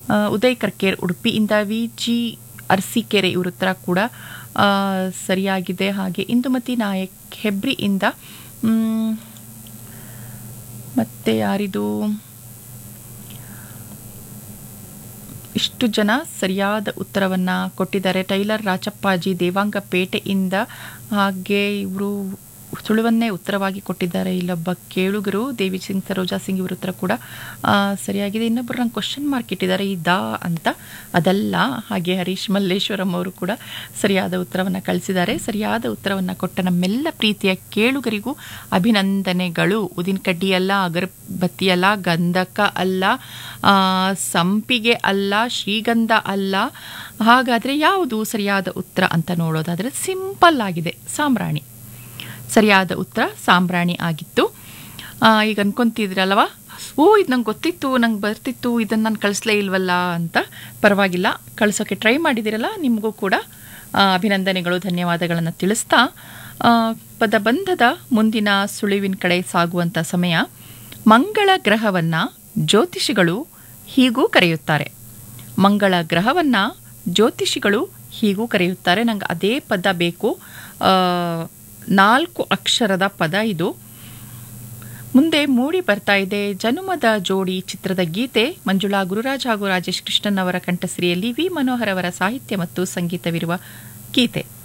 ಆ, ಉದಯ್ ಕರ್ಕೇರ್ ಉಡುಪಿಯಿಂದ V G Arsikere ಇವ್ರ ಉತ್ತರ ಕೂಡ ಆ, ಸರಿಯಾಗಿದೆ ಹಾಗೆ ಇಂದುಮತಿ ನಾಯಕ್ ಹೆಬ್ರಿಯಿಂದ ಮ್, ಮತ್ತೆ ಯಾರಿದು ಇಷ್ಟು ಜನ ಸರಿಯಾದ ಉತ್ತರವನ್ನು ಕೊಟ್ಟಿದ್ದಾರೆ ಟೈಲರ್ ರಾಚಪ್ಪಾಜಿ ದೇವಾಂಗಪೇಟೆಯಿಂದ ಹಾಗೆ ಇವರು ಸುಳುವನ್ನೇ ಉತ್ತರವಾಗಿ ಕೊಟ್ಟಿದ್ದಾರೆ ಇಲ್ಲೊಬ್ಬ ಕೇಳುಗರು ದೇವಿ ಸಿಂಗ್ ಸರೋಜಾ ಸಿಂಗ್ ಇವ್ರ ಉತ್ತರ ಕೂಡ ಆ, ಸರಿಯಾಗಿದೆ ಇನ್ನೊಬ್ಬರು ನಂಗೆ ಕ್ವಶನ್ ಮಾರ್ಕ್ ಇಟ್ಟಿದ್ದಾರೆ ಈ ದಾ ಅಂತ ಅದಲ್ಲ ಹಾಗೆ ಹರೀಶ್ ಮಲ್ಲೇಶ್ವರಂ ಅವರು ಕೂಡ ಸರಿಯಾದ ಉತ್ತರವನ್ನು ಕಳಿಸಿದ್ದಾರೆ ಸರಿಯಾದ ಉತ್ತರವನ್ನು ಕೊಟ್ಟ ನಮ್ಮೆಲ್ಲ ಪ್ರೀತಿಯ ಕೇಳುಗರಿಗೂ ಅಭಿನಂದನೆಗಳು ಉದಿನ ಕಡ್ಡಿ ಅಲ್ಲ ಅಗರಬತ್ತಿ ಅಲ್ಲ ಗಂಧಕ ಅಲ್ಲ ಆ, ಸಂಪಿಗೆ ಅಲ್ಲ ಶ್ರೀಗಂಧ ಅಲ್ಲ ಹಾಗಾದರೆ ಯಾವುದು ಸರಿಯಾದ ಉತ್ತರ ಅಂತ ನೋಡೋದಾದರೆ ಸಿಂಪಲ್ ಆಗಿದೆ ಸಾಂಬ್ರಾಣಿ ಸರಿಯಾದ ಉತ್ತರ ಸಾಂಬ್ರಾಣಿ ಆಗಿತ್ತು ಆ, ಈಗ ಅನ್ಕೊಂತಿದ್ರಲ್ವ ಓ ಇದು ನಂಗೆ ಗೊತ್ತಿತ್ತು ನಂಗೆ ಬರ್ತಿತ್ತು ಇದನ್ನು ನಾನು ಕಳಿಸ್ಲೇ ಇಲ್ವಲ್ಲ ಅಂತ ಪರವಾಗಿಲ್ಲ ಕಳಿಸೋಕ್ಕೆ ಟ್ರೈ ಮಾಡಿದಿರಲ್ಲ ನಿಮಗೂ ಕೂಡ ಆ, ಅಭಿನಂದನೆಗಳು ಧನ್ಯವಾದಗಳನ್ನು ತಿಳಿಸ್ತಾ ಆ, ಪದಬಂಧದ ಮುಂದಿನ ಸುಳಿವಿನ ಕಡೆ ಸಾಗುವಂಥ ಸಮಯ ಮಂಗಳ ಗ್ರಹವನ್ನು ಜ್ಯೋತಿಷಿಗಳು ಹೀಗೂ ಕರೆಯುತ್ತಾರೆ ಮಂಗಳ ಗ್ರಹವನ್ನು ಜ್ಯೋತಿಷಿಗಳು ಹೀಗೂ ಕರೆಯುತ್ತಾರೆ ನಂಗೆ ಅದೇ ಪದ ಬೇಕು ಆ, ನಾಲ್ಕು ಅಕ್ಷರದ ಪದ ಇದು ಮುಂದೆ ಮೂಡಿ ಬರ್ತಾ ಇದೆ ಜನುಮದ ಜೋಡಿ ಚಿತ್ರದ ಗೀತೆ ಮಂಜುಳಾ ಗುರುರಾಜ್ ಹಾಗೂ ರಾಜೇಶ್ ಕೃಷ್ಣನ್ ಅವರ ಕಂಠಸಿರಿಯಲ್ಲಿ ವಿ ಮನೋಹರ್ ಅವರ ಸಾಹಿತ್ಯ ಮತ್ತು ಸಂಗೀತವಿರುವ ಗೀತೆ